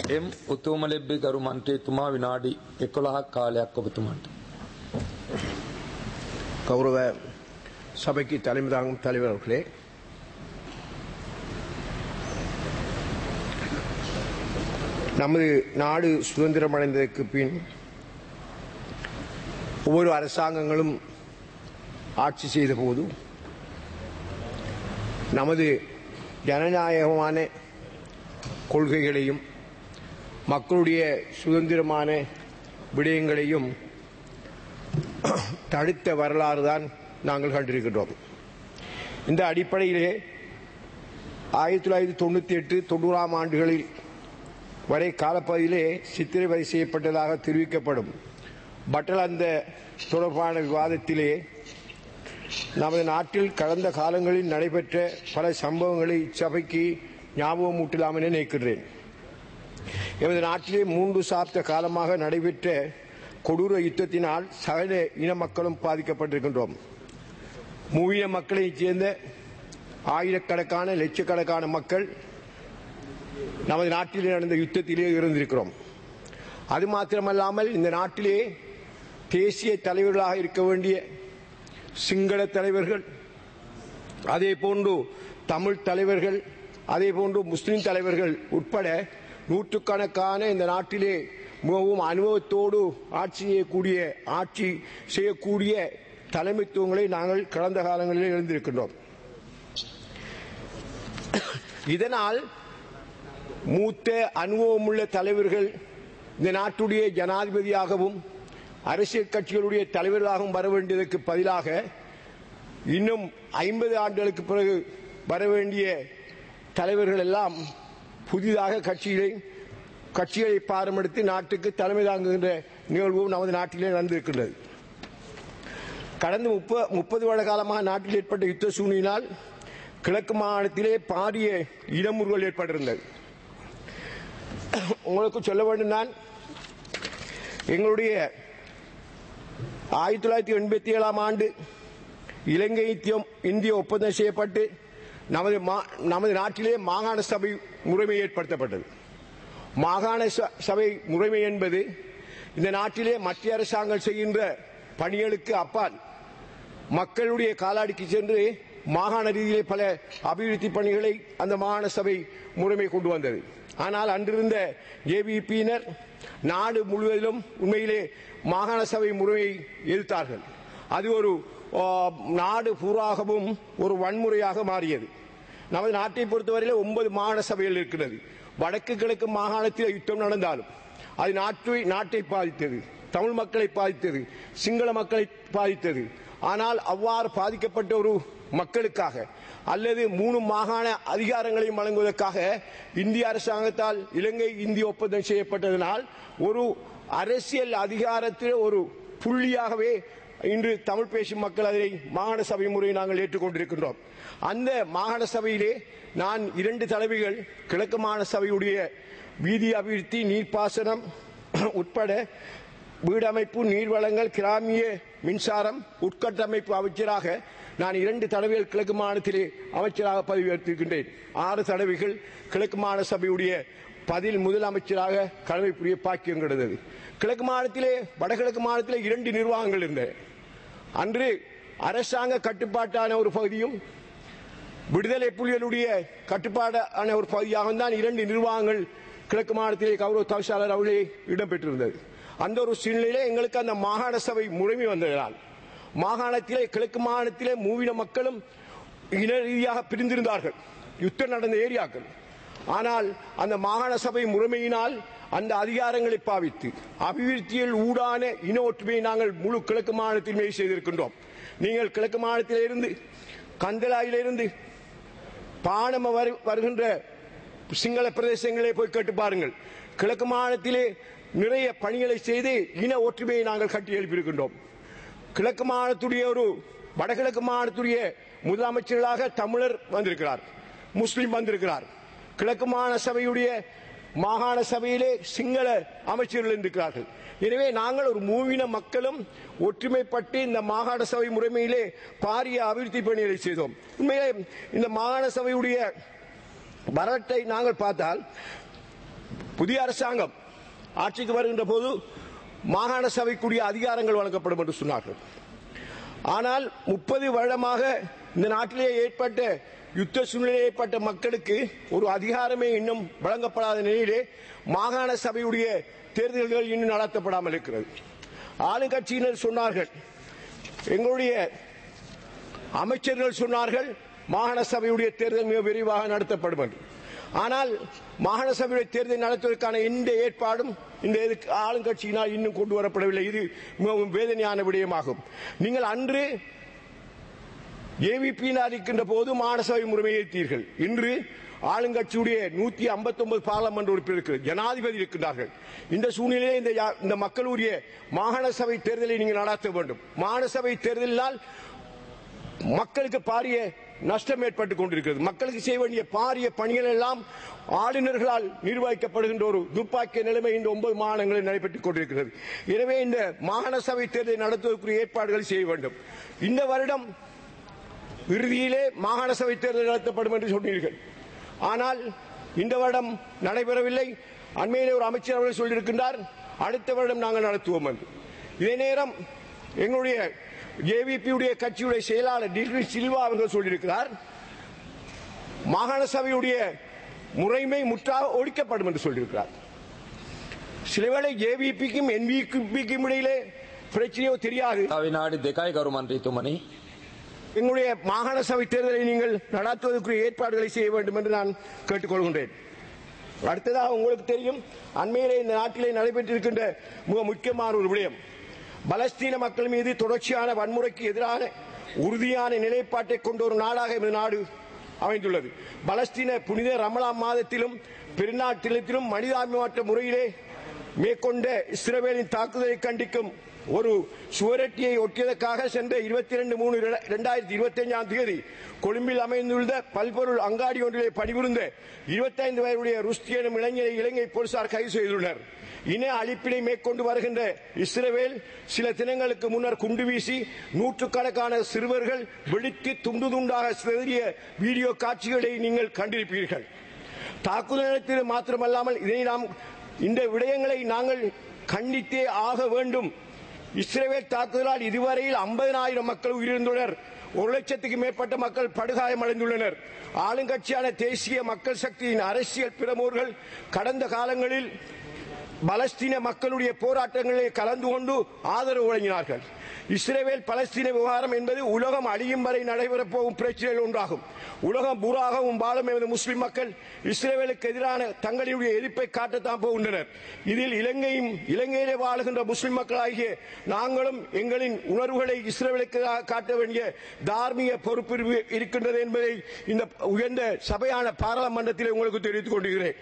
එම් උතුමලෙබ්බි ගරු මන්ත්‍රීතුමා විනාඩි 11ක් කාලයක් ඔබතුමාට. கௌரவ சபைக்கு தலைமை தாங்கும் தலைவர் அவர்களே நமது நாடு சுதந்திரம் அடைந்ததற்கு பின் ஒவ்வொரு அரசாங்கங்களும் ஆட்சி செய்த போது நமது ஜனநாயகமான கொள்கைகளையும் மக்களுடைய சுதந்திரமான விடயங்களையும் தடுத்த வரலாறு தான் நாங்கள் கண்டிருக்கின்றோம் இந்த அடிப்படையிலே ஆயிரத்தி தொள்ளாயிரத்தி தொண்ணூற்றி எட்டு தொண்ணூறாம் ஆண்டுகளில் வரை காலப்பகுதியிலே சித்திரவதை செய்யப்பட்டதாக தெரிவிக்கப்படும் பட்டல் அந்த தொடர்பான விவாதத்திலே நமது நாட்டில் கடந்த காலங்களில் நடைபெற்ற பல சம்பவங்களை இச்சபைக்கு ஞாபகம் ஊட்டலாம் என நினைக்கின்றேன் எமது நாட்டிலே மூன்று சாப்த காலமாக நடைபெற்ற கொடூர யுத்தத்தினால் சகல இன மக்களும் பாதிக்கப்பட்டிருக்கின்றோம் மூவிய மக்களைச் சேர்ந்த ஆயிரக்கணக்கான லட்சக்கணக்கான மக்கள் நமது நாட்டிலே நடந்த யுத்தத்திலே இருந்திருக்கிறோம் அது மாத்திரமல்லாமல் இந்த நாட்டிலே தேசிய தலைவர்களாக இருக்க வேண்டிய சிங்கள தலைவர்கள் அதே போன்று தமிழ் தலைவர்கள் அதே போன்று முஸ்லிம் தலைவர்கள் உட்பட நூற்றுக்கணக்கான இந்த நாட்டிலே மிகவும் அனுபவத்தோடு ஆட்சி செய்யக்கூடிய ஆட்சி செய்யக்கூடிய தலைமைத்துவங்களை நாங்கள் கடந்த காலங்களில் இருந்திருக்கின்றோம் இதனால் மூத்த அனுபவமுள்ள தலைவர்கள் இந்த நாட்டுடைய ஜனாதிபதியாகவும் அரசியல் கட்சிகளுடைய தலைவர்களாகவும் வர வேண்டியதற்கு பதிலாக இன்னும் ஐம்பது ஆண்டுகளுக்கு பிறகு வர வேண்டிய தலைவர்கள் எல்லாம் புதிதாக கட்சிகளை கட்சிகளை பாரமெடுத்து நாட்டுக்கு தலைமை தாங்குகின்ற நிகழ்வும் நமது நாட்டிலே நடந்திருக்கின்றது கடந்த முப்ப முப்பது வருட காலமாக நாட்டில் ஏற்பட்ட யுத்த சூழ்நிலையினால் கிழக்கு மாகாணத்திலே பாரிய இடமுறுவல் ஏற்பட்டிருந்தது உங்களுக்கு சொல்ல வேண்டும் நான் எங்களுடைய ஆயிரத்தி தொள்ளாயிரத்தி எண்பத்தி ஏழாம் ஆண்டு இலங்கை இந்திய ஒப்பந்தம் செய்யப்பட்டு நமது நமது நாட்டிலே மாகாண சபை முறைமை ஏற்படுத்தப்பட்டது மாகாண சபை முறைமை என்பது இந்த நாட்டிலே மத்திய அரசாங்கம் செய்கின்ற பணிகளுக்கு அப்பால் மக்களுடைய காலாடிக்கு சென்று மாகாண ரீதியிலே பல அபிவிருத்தி பணிகளை அந்த மாகாண சபை முறைமை கொண்டு வந்தது ஆனால் அன்றிருந்த ஜேவிபியினர் நாடு முழுவதிலும் உண்மையிலே மாகாண சபை முறையை எதிர்த்தார்கள் அது ஒரு நாடு பூராகவும் ஒரு வன்முறையாக மாறியது நமது நாட்டை பொறுத்தவரையில் ஒன்பது மாகாண சபைகள் இருக்கிறது வடக்கு கிழக்கு மாகாணத்தில் யுத்தம் நடந்தாலும் அது நாட்டை நாட்டை பாதித்தது தமிழ் மக்களை பாதித்தது சிங்கள மக்களை பாதித்தது ஆனால் அவ்வாறு பாதிக்கப்பட்ட ஒரு மக்களுக்காக அல்லது மூணு மாகாண அதிகாரங்களையும் வழங்குவதற்காக இந்திய அரசாங்கத்தால் இலங்கை இந்திய ஒப்பந்தம் செய்யப்பட்டதனால் ஒரு அரசியல் அதிகாரத்தில் ஒரு புள்ளியாகவே இன்று தமிழ் பேசும் மக்கள் அதனை மாகாண சபை முறையை நாங்கள் ஏற்றுக்கொண்டிருக்கின்றோம் அந்த மாகாண சபையிலே நான் இரண்டு தலைவிகள் கிழக்கு மாகாண சபையுடைய வீதி அபிவிருத்தி நீர்ப்பாசனம் உட்பட வீடமைப்பு நீர்வளங்கள் கிராமிய மின்சாரம் உட்கட்டமைப்பு அமைச்சராக நான் இரண்டு தடவைகள் கிழக்கு மாநிலத்திலே அமைச்சராக பதவியேற்றிருக்கின்றேன் ஆறு தடவைகள் கிழக்கு மாநில சபையுடைய பதில் முதலமைச்சராக கடமை புரிய பாக்கியம் கிடைத்தது கிழக்கு மாநிலத்திலே வடகிழக்கு மாநிலத்திலே இரண்டு நிர்வாகங்கள் இருந்தன அன்று அரசாங்க கட்டுப்பாட்டான ஒரு பகுதியும் விடுதலை புலிகளுடைய கட்டுப்பாடான ஒரு பகுதியாக தான் இரண்டு நிர்வாகங்கள் கிழக்கு மாநிலத்திலே கௌரவ தவிசாளர் அவர்களே இடம்பெற்றிருந்தது அந்த ஒரு சூழ்நிலையிலே எங்களுக்கு அந்த மாகாண சபை முறைமை வந்ததால் மாகாணத்திலே கிழக்கு மாகாணத்திலே மூவின மக்களும் இன ரீதியாக பிரிந்திருந்தார்கள் யுத்தம் நடந்த ஏரியாக்கள் ஆனால் அந்த மாகாண சபை முறைமையினால் அந்த அதிகாரங்களை பாவித்து அபிவிருத்தியில் ஊடான இன ஒற்றுமையை நாங்கள் முழு கிழக்கு மாநிலத்தில் மேல் செய்திருக்கின்றோம் நீங்கள் கிழக்கு மாநிலத்திலிருந்து கந்தலாயிலிருந்து பானம வருகின்ற சிங்கள பிரதேசங்களே போய் கேட்டு பாருங்கள் கிழக்கு மாநிலத்திலே நிறைய பணிகளை செய்து இன ஒற்றுமையை நாங்கள் கட்டி எழுப்பியிருக்கின்றோம் கிழக்கு மாநிலத்துடைய ஒரு வடகிழக்கு மாநிலத்துடைய முதலமைச்சர்களாக தமிழர் வந்திருக்கிறார் முஸ்லிம் வந்திருக்கிறார் கிழக்கு மாகாண சபையுடைய மாகாண சபையிலே சிங்கள அமைச்சர்கள் இருக்கிறார்கள் எனவே நாங்கள் ஒரு மூவின மக்களும் ஒற்றுமைப்பட்டு இந்த மாகாண சபை முறைமையிலே பாரிய அபிவிருத்தி பணிகளை செய்தோம் உண்மையிலே இந்த மாகாண சபையுடைய வரலாற்றை நாங்கள் பார்த்தால் புதிய அரசாங்கம் ஆட்சிக்கு வருகின்ற போது மாகாண சபைக்குரிய அதிகாரங்கள் வழங்கப்படும் என்று சொன்னார்கள் ஆனால் முப்பது வருடமாக இந்த நாட்டிலே ஏற்பட்ட யுத்த சூழ்நிலை ஏற்பட்ட மக்களுக்கு ஒரு அதிகாரமே இன்னும் வழங்கப்படாத நிலையிலே மாகாண சபையுடைய தேர்தல்கள் இன்னும் நடத்தப்படாமல் இருக்கிறது ஆளுங்கட்சியினர் சொன்னார்கள் எங்களுடைய அமைச்சர்கள் சொன்னார்கள் மாகாண சபையுடைய தேர்தல் மிக விரைவாக நடத்தப்படும் என்று ஆனால் மாகாண சபையுடைய தேர்தல் நடத்துவதற்கான எந்த ஏற்பாடும் இந்த இதுக்கு ஆளுங்கட்சியினால் இன்னும் கொண்டு வரப்படவில்லை இது மிகவும் வேதனையான விடயமாகும் நீங்கள் அன்று ஏவிபியினால் இருக்கின்ற போது மாகாண சபை முறைமையேற்றீர்கள் இன்று ஆளுங்கட்சியுடைய நூத்தி ஐம்பத்தி ஒன்பது பாராளுமன்ற உறுப்பினர் இருக்கிறது ஜனாதிபதி இருக்கின்றார்கள் இந்த சூழ்நிலையில் இந்த யா- இந்த மக்களுடைய மாகாண சபை தேர்தலை நீங்கள் நடத்த வேண்டும் மாகாண சபை தேர்தலினால் மக்களுக்கு பாரிய நஷ்டம் ஏற்பட்டுக் கொண்டிருக்கிறது மக்களுக்கு செய்ய வேண்டிய பாரிய பணிகள் எல்லாம் ஆளுநர்களால் நிர்வகிக்கப்படுகின்ற ஒரு துப்பாக்கிய நிலைமை இந்த ஒன்பது மாகாணங்களில் நடைபெற்றுக் கொண்டிருக்கிறது எனவே இந்த மாகாண சபை தேர்தலை நடத்துவதற்குரிய ஏற்பாடுகள் செய்ய வேண்டும் இந்த வருடம் இறுதியிலே மாகாண சபை தேர்தல் நடத்தப்படும் என்று சொன்னீர்கள் ஆனால் இந்த வருடம் நடைபெறவில்லை அண்மையிலே ஒரு அமைச்சர் அவர்கள் சொல்லியிருக்கின்றார் அடுத்த வருடம் நாங்கள் நடத்துவோம் என்று இதே நேரம் எங்களுடைய ஜேவிபியுடைய கட்சியுடைய செயலாளர் டில்வி சில்வா அவர்கள் சொல்லியிருக்கிறார் மாகாண சபையுடைய முறைமை முற்றாக ஒழிக்கப்படும் என்று சொல்லியிருக்கிறார் சிலவேளை ஜேவிபிக்கும் என்பிக்கும் இடையிலே பிரச்சனையோ தெரியாது තව විනාඩි දෙකයි ගරු මන්ත්‍රීතුමනි. எங்களுடைய மாகாண சபை தேர்தலை நீங்கள் நடத்துவதற்குரிய ஏற்பாடுகளை செய்ய வேண்டும் என்று நான் கேட்டுக்கொள்கின்றேன் அடுத்ததாக உங்களுக்கு தெரியும் அண்மையிலே இந்த நாட்டிலே நடைபெற்றிருக்கின்ற மிக முக்கியமான ஒரு விடயம் பலஸ்தீன மக்கள் மீது தொடர்ச்சியான வன்முறைக்கு எதிரான உறுதியான நிலைப்பாட்டை கொண்ட ஒரு நாடாக இந்த நாடு அமைந்துள்ளது பலஸ்தீன புனித ரமலான் மாதத்திலும் பெருநாட்டிலத்திலும் மனிதாபிமாற்ற முறையிலே மேற்கொண்ட இஸ்ரவேலின் தாக்குதலை கண்டிக்கும் ஒரு சுவரொட்டியை ஒட்டியதற்காக சென்ற இருபத்தி ரெண்டு மூணு இரண்டாயிரத்தி இருபத்தி அஞ்சாம் தேதி கொழும்பில் அமைந்துள்ள பல்பொருள் அங்காடி ஒன்றிலே பணிபுரிந்த இருபத்தைந்து வயதுடைய ருஸ்தி எனும் இளைஞரை இலங்கை போலீசார் கைது செய்துள்ளனர் இன அழிப்பினை மேற்கொண்டு வருகின்ற இஸ்ரவேல் சில தினங்களுக்கு முன்னர் குண்டு வீசி நூற்றுக்கணக்கான சிறுவர்கள் வெடித்து துண்டு துண்டாக சிதறிய வீடியோ காட்சிகளை நீங்கள் கண்டிருப்பீர்கள் தாக்குதல் நடத்தியது மாத்திரமல்லாமல் இதை நாம் இந்த விடயங்களை நாங்கள் கண்டித்தே ஆக வேண்டும் இஸ்ரேல் தாக்குதலால் இதுவரையில் 50000 மக்கள் உயிரிழந்துள்ளனர் ஒரு லட்சத்துக்கு மேற்பட்ட மக்கள் படுகாயமடைந்துள்ளனர் ஆளுங்கட்சியான தேசிய மக்கள் சக்தியின் அரசியல் பிரமுகர்கள் கடந்த காலங்களில் பலஸ்தீன மக்களுடைய போராட்டங்களில் கலந்து கொண்டு ஆதரவு வழங்கினார்கள் இஸ்ரேல் பலஸ்தீன விவகாரம் என்பது உலகம் அழியும் வரை நடைபெறப் போகும் பிரச்சனைகள் ஒன்றாகும் உலகம் பூராகவும் வாழும் எமது முஸ்லிம் மக்கள் இஸ்ரேலுக்கு எதிரான தங்களுடைய எதிர்ப்பை காட்டத்தான் போகின்றனர் இதில் இலங்கையும் இலங்கையிலே வாழுகின்ற முஸ்லிம் மக்களாகிய நாங்களும் எங்களின் உணர்வுகளை இஸ்ரேலுக்கு காட்ட வேண்டிய தார்மீக பொறுப்பு இருக்கின்றது என்பதை இந்த உயர்ந்த சபையான பாராளுமன்றத்தில் உங்களுக்கு தெரிவித்துக் கொண்டிருக்கிறேன்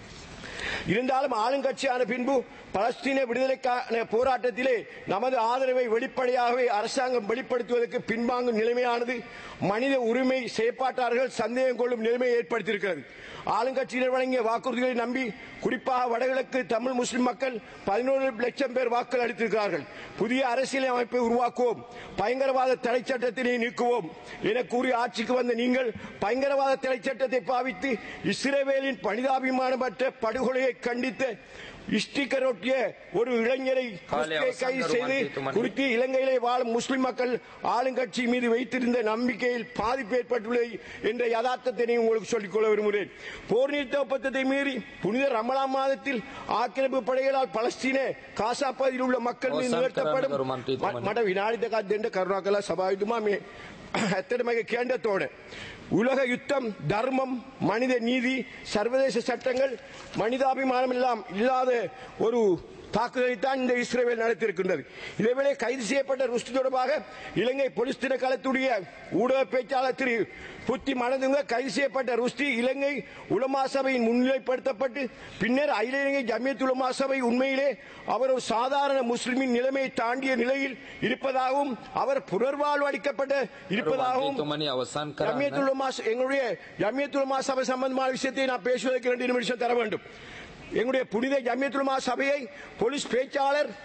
இருந்தாலும் ஆளுங்கட்சியான பின்பு பலஸ்தீன விடுதலைக்கான போராட்டத்திலே நமது ஆதரவை வெளிப்படையாகவே அரசாங்கம் வெளிப்படுத்துவதற்கு பின்வாங்கும் நிலைமையானது மனித உரிமை செயற்பாட்டாளர்கள் சந்தேகம் கொள்ளும் நிலைமையை ஏற்படுத்தியிருக்கிறது ஆளுங்கட்சியினர் வழங்கிய வாக்குறுதிகளை நம்பி குறிப்பாக வடகிழக்கு தமிழ் முஸ்லிம் மக்கள் பதினோரு லட்சம் பேர் வாக்கள் அளித்திருக்கிறார்கள் புதிய அரசியல் அமைப்பை உருவாக்குவோம் பயங்கரவாத தடை சட்டத்தினை நீக்குவோம் என கூறி ஆட்சிக்கு வந்த நீங்கள் பயங்கரவாத தடை சட்டத்தை பாவித்து இஸ்ரேவேலின் பணிதாபிமானமற்ற படுகொலையை கண்டித்த ஸ்டிக்கர் ஒட்டிய ஒரு இளைஞரை காலை கைது அவசானம் செய்து மன்னித்து குறித்து இலங்கையிலே வாழும் முஸ்லிம் மக்கள் ஆளுங்கட்சி மீது வைத்திருந்த நம்பிக்கையில் பாதிப்பு ஏற்பட்டுள்ளது என்ற யதார்த்தத்தினை உங்களுக்கு சொல்லிக்கொள்ள விரும்புகிறேன் போர் நிறுத்த ஒப்பந்தத்தை மீறி புனித ரமலான் மாதத்தில் ஆக்கிரமிப்பு படைகளால் பலஸ்தீன காசா பகுதியில் உள்ள மக்கள் மீது අවසන් நிகழ்த்தப்படும் කරන්න කරු මන්ත්‍රීතුමනි. මට විනාඩි දෙකක් දෙන්න කරුණා කළා සභාවිතුමා මේ ඇත්තටම ඒක කියන්න තෝරන. உலக யுத்தம் தர்மம் மனித நீதி சர்வதேச சட்டங்கள் மனிதாபிமானம் எல்லாம் இல்லாத ஒரு தாக்குதலைத்தான் இந்த இஸ்ரேல் நடத்தியிருக்கின்றது இதேவேளை கைது செய்யப்பட்ட ருஷ்டி தொடர்பாக இலங்கை போலீஸ் திணைக்களத்துடைய ஊடக பேச்சாளர் திரு புத்தி மனதுங்க கைது செய்யப்பட்ட ருஷ்டி இலங்கை உலமா சபையின் முன்னிலைப்படுத்தப்பட்டு பின்னர் அகில இலங்கை ஜமியத் உலமா சபை உண்மையிலே அவர் ஒரு சாதாரண முஸ்லிமின் நிலைமையை தாண்டிய நிலையில் இருப்பதாகவும் அவர் புனர்வாழ்வு அளிக்கப்பட்ட இருப்பதாகவும் මන්ත්‍රීතුමනි අවසන් කරන්න. ஜமியத்துல் உலமா எங்களுடைய ஜமியத்துல் உலமா சபை சம்பந்தமான விஷயத்தை நான் பேசுவதற்கு ரெண்டு நிமிஷம் தர வேண்டும் எங்களுடைய புனித ஜமியத்துல் உலமா சபையை போலீஸ் பேச்சாளர்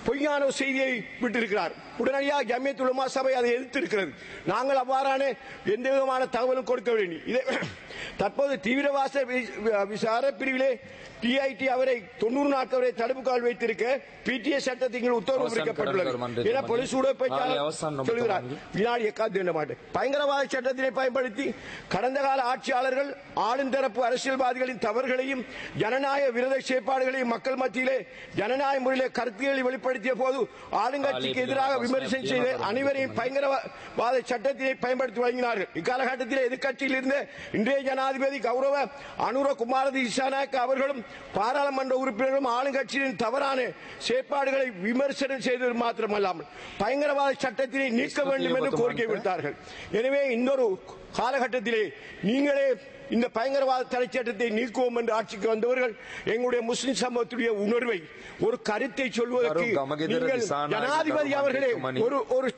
பொய்யான ஒரு செய்தியை விட்டிருக்கிறார் உடனடியாக ஜமியத் உலமா சபை அதை எதிர்த்திருக்கிறது நாங்கள் அவ்வாறான எந்த விதமான தகவலும் கொடுக்க வேண்டும் இதை தற்போது தீவிரவாத வி- விசார பிரிவிலே டிஐடி அவரை தொண்ணூறு நாட்கள் வரை தடுப்பு கால் வைத்திருக்க பிடிஎஸ் சட்டத்தின் உத்தரவு அவசான் பிறக்கப்பட்டுள்ளது கடன்கார மன்றத்தில் என போலீஸ் ஊடக நாளை பேச்சாளர் அவசான் நம்ம சொல்கிறார் தொடங்கி. வினாடி எக்காத்து எண்ண மாட்டேன் பயங்கரவாத சட்டத்தினை பயன்படுத்தி கடந்த கால ஆட்சியாளர்கள் ஆளும் தரப்பு அரசியல்வாதிகளின் தவறுகளையும் ஜனநாயக விரோத செயற்பாடுகளையும் மக்கள் மத்தியிலே ஜனநாயக முறையிலே கருத்துக்களை வெளிப்படுத்திய போது ஆளுங்கட்சிக்கு எதிராக விமர்சனம் செய்து அனைவரையும் பயங்கரவாத சட்டத்தினை பயன்படுத்தி வழங்கினார்கள் இக்காலகட்டத்தில் எதிர்க்கட்சியில் இருந்த இன்றைய ஜனாதிபதி கௌரவ அனுர குமாரதி இசானாக் அவர்களும் பாராளுமன்ற உறுப்பினரும் ஆளுங்கட்சியின் தவறான செயற்பாடுகளை விமர்சனம் செய்தது மாத்திரமல்லாமல் பயங்கரவாத சட்டத்தினை நீக்க வேண்டும் என்று கோரிக்கை விடுத்தார்கள் எனவே இன்னொரு காலகட்டத்திலே நீங்களே இந்த பயங்கரவாத தடை சட்டத்தை நீக்குவோம் என்று ஆட்சிக்கு வந்தவர்கள் எங்களுடைய முஸ்லிம் சமூகத்துடைய உணர்வை ஒரு கருத்தை சொல்வதற்கு கரு கமகெதிர நீங்கள் திசாநாயக ஜனாதிபதி கரு அவர்களே மன்னிக்குமணி. ஒரு ஒரு